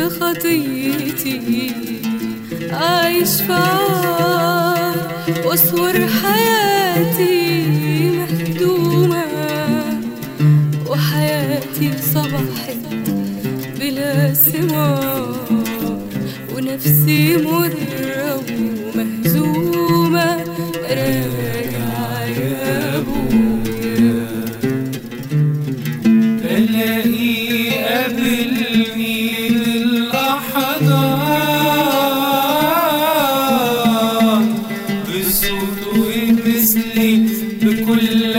بخطيتي عايش في عار واصور حياتي مهدومة وحياتي صبحت بلا ثمار ونفسي مرة ومهزومة راجع يا أبويا الاقي قابلني الاحضان بصوت ومثلي بكل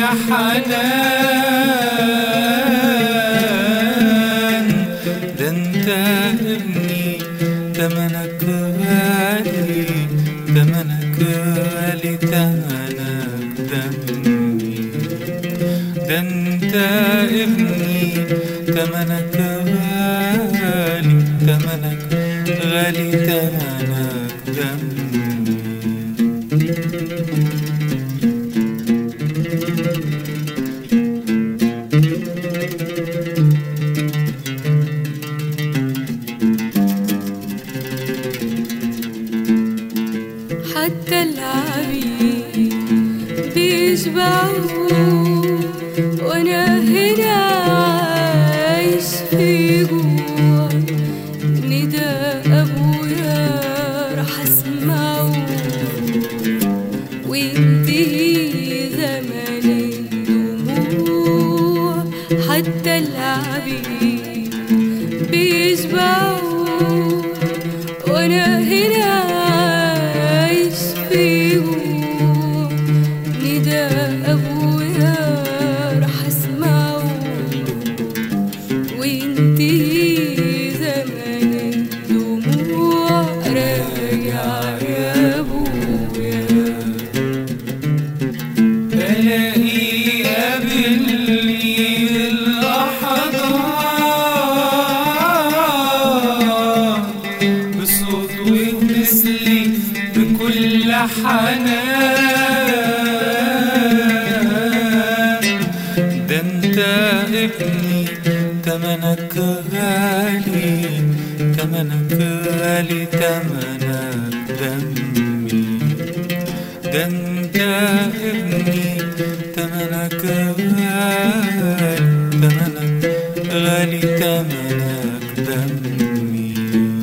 حنان ده انت ابني تمنك غالي تمنك غالي تمنك دمي ده انت ابني تمنك غالي تمنك غالي تمنك دمي حتى العبيد بيشبعوا وانا هنا عايش في جوع نداء ابويا راح اسمعه وينتهي زمن الدموع حتى العبيد بيشبعوا وانا هنا عايش في جوع نداء ابويا راح اسمعه وينتهي زمن الدموع راجع يا ابويا بلاقي قابلني الأحضان بصوت ومثلي بكل حنان ده انت ابني تمنك غالي تمنك غالي تمنك دمي ده انت ابني تمنك غالي تمنك غالي تمنك دمي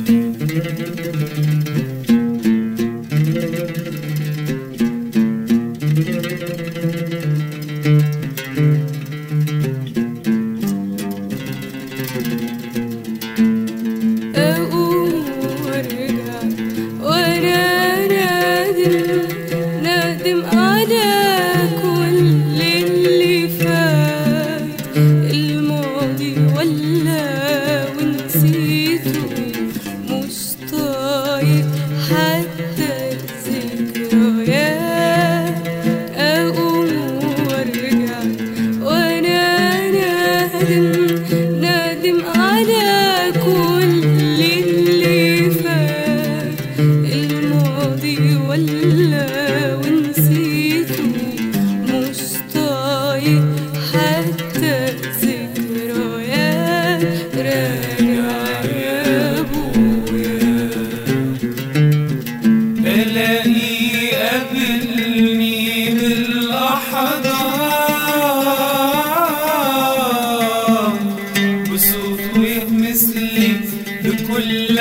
أقوم وارجع وانا نادم نادم على كل اللي فات الماضي ولا ونسيته مش طايق حتى الذكريات أقوم وارجع وانا نادم نادم على كل اللي فات الماضي ولا ونسيته مش طايق حتى الذكريات راجع يا ابويا الاقي قابلني بالاحضان بصوت ومثلي بكل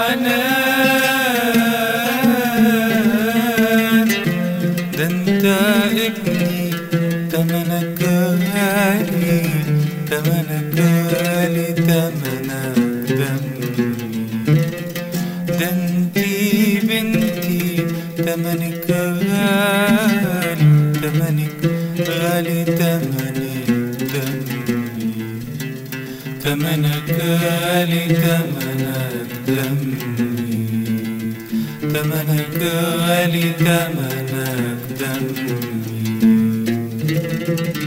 حنان ده انت ابني تمنك غالي تمنك غالي تمنك دمي ده انتي بنتي تمنك غالي تمنك غالي تمنك دمي تمنك غالي تمنك دمي تمنك غالي تمنك دمي